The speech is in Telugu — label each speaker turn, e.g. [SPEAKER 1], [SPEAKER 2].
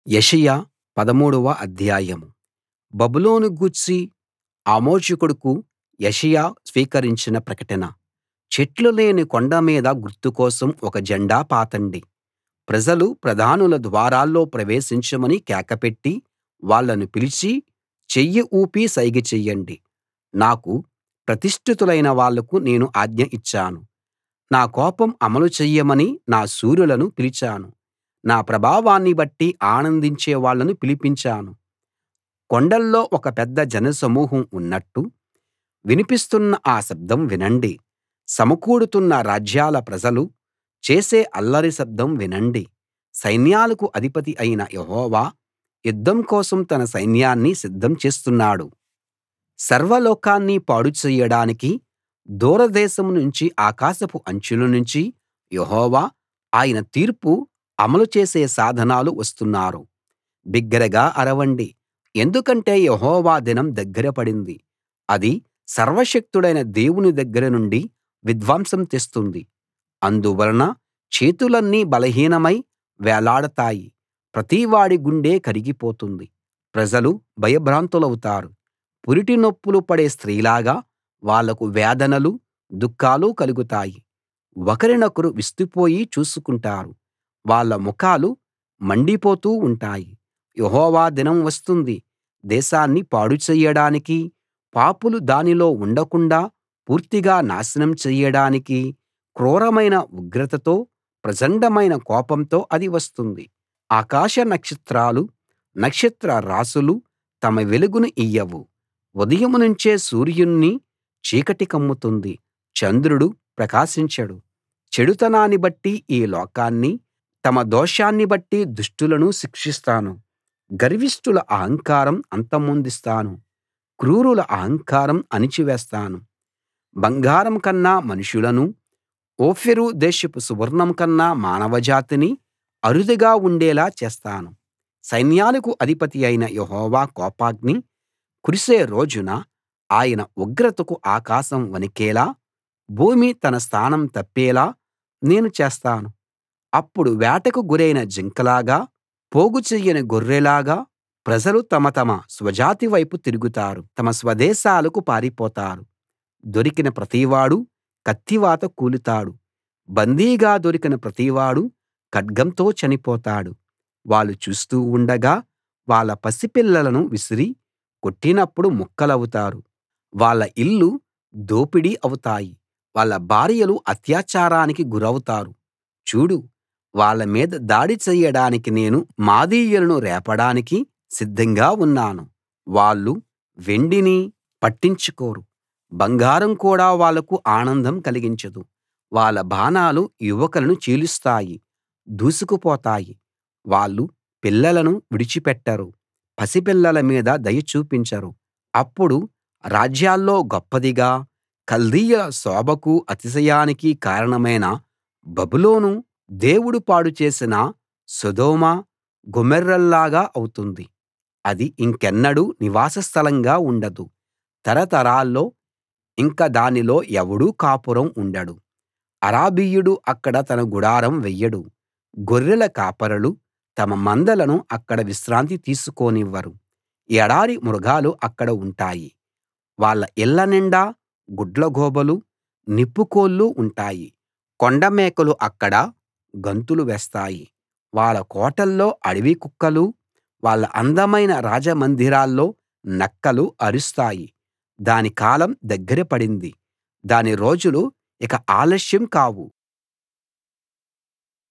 [SPEAKER 1] యెషయా పదమూడవ అధ్యాయం బబులోను గూర్చి ఆమోజు కొడుకు యెషయా స్వీకరించిన ప్రకటన చెట్లు లేని కొండ మీద గుర్తు కోసం ఒక జెండా పాతండి ప్రజలు ప్రధానుల ద్వారాల్లో ప్రవేశించమని కేక పెట్టి వాళ్ళను పిలిచి చెయ్యి ఊపి సైగ చెయ్యండి నాకు ప్రతిష్ఠితులైన వాళ్లకు నేను ఆజ్ఞ ఇచ్చాను నా కోపం అమలు చెయ్యమని నా శూరులను పిలిచాను నా ప్రభావాన్ని బట్టి ఆనందించే వాళ్ళను పిలిపించాను కొండల్లో ఒక పెద్ద జనసమూహం ఉన్నట్టు వినిపిస్తున్న ఆ శబ్దం వినండి సమకూడుతున్న రాజ్యాల ప్రజలు చేసే అల్లరి శబ్దం వినండి సైన్యాలకు అధిపతి అయిన యెహోవా యుద్ధం కోసం తన సైన్యాన్ని సిద్ధం చేస్తున్నాడు సర్వలోకాన్ని పాడు చెయ్యడానికి దూరదేశం నుంచి ఆకాశపు అంచుల నుంచి యెహోవా ఆయన తీర్పు అమలు చేసే సాధనాలు వస్తున్నారు బిగ్గరగా అరవండి ఎందుకంటే యెహోవా దినం దగ్గర పడింది అది సర్వశక్తుడైన దేవుని దగ్గర నుండి విధ్వంసం తెస్తుంది అందువలన చేతులన్నీ బలహీనమై వేలాడతాయి ప్రతివాడి గుండె కరిగిపోతుంది ప్రజలు భయభ్రాంతులవుతారు పురిటి నొప్పులు పడే స్త్రీలాగా వాళ్లకు వేదనలు దుఃఖాలు కలుగుతాయి ఒకరినొకరు విస్తుపోయి చూసుకుంటారు వాళ్ళ ముఖాలు మండిపోతూ ఉంటాయి యెహోవా దినం వస్తుంది దేశాన్ని పాడు చెయ్యడానికి పాపులు దానిలో ఉండకుండాా పూర్తిగా నాశనం చెయ్యడానికి క్రూరమైన ఉగ్రతతో ప్రచండమైన కోపంతో అది వస్తుంది ఆకాశ నక్షత్రాలు నక్షత్ర రాసులు తమ వెలుగును ఇయ్యవు ఉదయం నుంచే సూర్యుణ్ణి చీకటి కమ్ముతుంది చంద్రుడు ప్రకాశించడు చెడుతనాన్ని బట్టి ఈ లోకాన్ని తమ దోషాన్ని బట్టి దుష్టులను శిక్షిస్తాను గర్విష్ఠుల అహంకారం అంతమొందిస్తాను క్రూరుల అహంకారం అణిచివేస్తాను బంగారం కన్నా మనుషులనూ ఓఫీరు దేశపు సువర్ణం కన్నా మానవజాతిని అరుదుగా ఉండేలా చేస్తాను సైన్యాలకు అధిపతి అయిన యెహోవా కోపాగ్ని కురిసే రోజున ఆయన ఉగ్రతకు ఆకాశం వణికేలా భూమి తన స్థానం తప్పేలా నేను చేస్తాను అప్పుడు వేటకు గురైన జింకలాగా పోగు చెయ్యని గొర్రెలాగా ప్రజలు తమ తమ స్వజాతి వైపు తిరుగుతారు తమ స్వదేశాలకు పారిపోతారు దొరికిన ప్రతివాడూ కత్తివాత కూలుతాడు బందీగా దొరికిన ప్రతివాడూ ఖడ్గంతో చనిపోతాడు వాళ్ళు చూస్తూ ఉండగా వాళ్ళ పసిపిల్లలను విసిరి కొట్టినప్పుడు ముక్కలవుతారు వాళ్ళ ఇళ్ళు దోపిడీ అవుతాయి వాళ్ళ భార్యలు అత్యాచారానికి గురౌతారు చూడు వాళ్ళ మీద దాడి చెయ్యడానికి నేను మాదీయులను రేపడానికి సిద్ధంగా ఉన్నాను వాళ్ళు వెండిని పట్టించుకోరు బంగారం కూడా వాళ్లకు ఆనందం కలిగించదు వాళ్ళ బాణాలు యువకులను చీలుస్తాయి దూసుకుపోతాయి వాళ్ళు పిల్లలను విడిచిపెట్టరు పసిపిల్లల మీద దయ చూపించరు అప్పుడు రాజ్యాల్లో గొప్పదిగా కల్దీయుల శోభకు అతిశయానికి కారణమైన బబులోను దేవుడు పాడు చేసిన సొదొమ గొమొర్రాల్లాగా అవుతుంది అది ఇంకెన్నడూ నివాస స్థలంగా ఉండదు తరతరాల్లో ఇంక దానిలో ఎవడూ కాపురం ఉండడు అరబీయుడు అక్కడ తన గుడారం వెయ్యడు గొర్రెల కాపరులు తమ మందలను అక్కడ విశ్రాంతి తీసుకోనివ్వరు ఎడారి మృగాలు అక్కడ ఉంటాయి వాళ్ళ ఇళ్ళ నిండా గుడ్లగూబలు నిప్పుకోళ్లు ఉంటాయి కొండమేకలు అక్కడ గంతులు వేస్తాయి వాళ్ళ కోటల్లో అడవి కుక్కలు వాళ్ళ అందమైన రాజమందిరాల్లో నక్కలు అరుస్తాయి దాని కాలం దగ్గర పడింది దాని రోజులు ఇక ఆలస్యం కావు